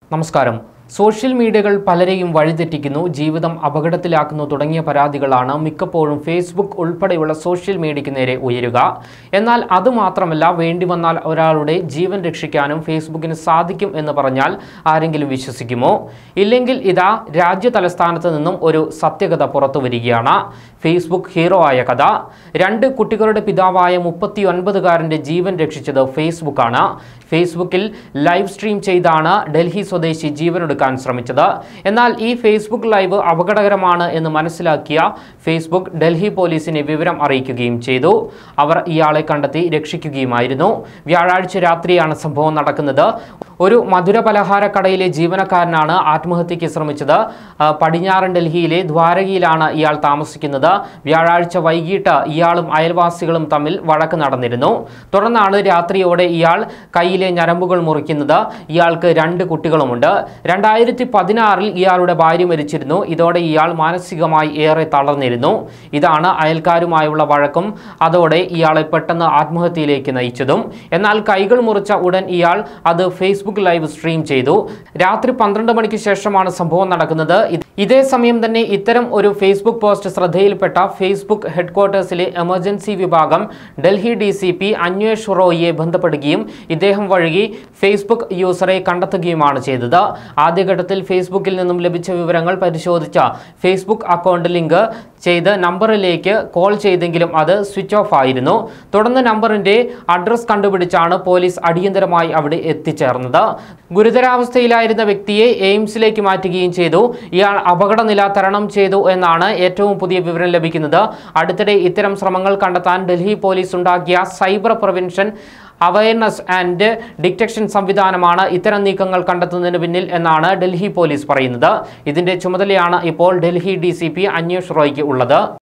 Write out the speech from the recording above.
നമസ്കാരം സോഷ്യൽ മീഡിയകൾ പലരെയും വഴിതെറ്റിക്കുന്നു ജീവിതം അപകടത്തിലാക്കുന്നു തുടങ്ങിയ പരാതികളാണ് മിക്കപ്പോഴും ഫേസ്ബുക്ക് ഉൾപ്പെടെയുള്ള സോഷ്യൽ മീഡിയയ്ക്ക് നേരെ ഉയരുക എന്നാൽ അതുമാത്രമല്ല വേണ്ടി വന്നാൽ ഒരാളുടെ ജീവൻ രക്ഷിക്കാനും ഫേസ്ബുക്കിന് സാധിക്കും എന്ന് പറഞ്ഞാൽ ആരെങ്കിലും വിശ്വസിക്കുമോ ഇല്ലെങ്കിൽ ഇതാ രാജ്യ തലസ്ഥാനത്ത് നിന്നും ഒരു സത്യകഥ പുറത്തു വരികയാണ് ഫേസ്ബുക്ക് ഹീറോ ആയ കഥ രണ്ട് കുട്ടികളുടെ പിതാവായ മുപ്പത്തി ഒൻപതുകാരൻ്റെ ജീവൻ രക്ഷിച്ചത് ഫേസ്ബുക്കാണ് ഫേസ്ബുക്കിൽ ലൈവ് സ്ട്രീം ചെയ്താണ് ഡൽഹി സ്വദേശി ജീവനൊടുക്കാൻ ശ്രമിച്ചത് എന്നാൽ ഈ ഫേസ്ബുക്ക് ലൈവ് അപകടകരമാണ് എന്ന് മനസ്സിലാക്കിയ ഫേസ്ബുക്ക് ഡൽഹി പോലീസിനെ വിവരം അറിയിക്കുകയും ചെയ്തു അവർ ഇയാളെ കണ്ടെത്തി രക്ഷിക്കുകയുമായിരുന്നു വ്യാഴാഴ്ച രാത്രിയാണ് സംഭവം നടക്കുന്നത് ഒരു മധുര പലഹാര കടയിലെ ജീവനക്കാരനാണ് ആത്മഹത്യയ്ക്ക് ശ്രമിച്ചത് ആ, പടിഞ്ഞാറൻ ഡൽഹിയിലെ ദ്വാരകയിലാണ് ഇയാൾ താമസിക്കുന്നത് വ്യാഴാഴ്ച വൈകിട്ട് ഇയാളും അയൽവാസികളും തമ്മിൽ വഴക്ക് നടന്നിരുന്നു തുടർന്നാണ് രാത്രിയോടെ ഇയാൾ കയ്യിലെ ഞരമ്പുകൾ മുറിക്കുന്നത് ഇയാൾക്ക് രണ്ട് കുട്ടികളുമുണ്ട് രണ്ടായിരത്തി പതിനാറിൽ ഇയാളുടെ ഭാര്യ മരിച്ചിരുന്നു ഇതോടെ ഇയാൾ മാനസികമായി ഏറെ തളർന്നിരുന്നു ഇതാണ് അയൽക്കാരുമായുള്ള വഴക്കും അതോടെ ഇയാളെ പെട്ടെന്ന് ആത്മഹത്യയിലേക്ക് നയിച്ചതും എന്നാൽ കൈകൾ മുറിച്ച ഉടൻ ഇയാൾ അത് ഫേസ്ബുക്ക് ലൈവ് സ്ട്രീം ചെയ്തു രാത്രി പന്ത്രണ്ട് മണിക്ക് ശേഷമാണ് സംഭവം നടക്കുന്നത് ഇത് ഇതേ സമയം തന്നെ ഇത്തരം ഒരു ഫേസ്ബുക്ക് പോസ്റ്റ് ശ്രദ്ധയിൽപ്പെട്ട ഫേസ്ബുക്ക് ഹെഡ്ക്വാർട്ടേഴ്സിലെ എമർജൻസി വിഭാഗം Delhi D C P Anvesh റോയിയെ ബന്ധപ്പെടുകയും ഇദ്ദേഹം വഴി ഫേസ്ബുക്ക് യൂസറെ കണ്ടെത്തുകയുമാണ് ചെയ്തത് ആദ്യഘട്ടത്തിൽ ഫേസ്ബുക്കിൽ നിന്നും ലഭിച്ച വിവരങ്ങൾ പരിശോധിച്ച ഫേസ്ബുക്ക് അക്കൗണ്ട് ലിങ്ക് ചെയ്ത് നമ്പറിലേക്ക് കോൾ ചെയ്തെങ്കിലും അത് സ്വിച്ച് ഓഫ് ആയിരുന്നു തുടർന്ന് നമ്പറിന്റെ അഡ്രസ് കണ്ടുപിടിച്ചാണ് പോലീസ് അടിയന്തരമായി അവിടെ എത്തിച്ചേർന്നത് ഗുരുതരാവസ്ഥയിലായിരുന്ന വ്യക്തിയെ എയിംസിലേക്ക് മാറ്റുകയും ചെയ്തു ഇയാൾ അപകടനില തരണം ചെയ്തു എന്നാണ് ഏറ്റവും പുതിയ വിവരം ലഭിക്കുന്നത് അടുത്തിടെ ഇത്തരം ശ്രമങ്ങൾ കണ്ടെത്താൻ ഡൽഹി പോലീസ് ഉണ്ടാക്കിയ cyber prevention awareness and detection സംവിധാനമാണ് ഇത്തരം നീക്കങ്ങൾ കണ്ടെത്തുന്നതിന് പിന്നിൽ എന്നാണ് ഡൽഹി പോലീസ് പറയുന്നത് ഇതിന്റെ ചുമതലയാണ് ഇപ്പോൾ Delhi D C P Anvesh റോയ്ക്ക് ഉള്ളത്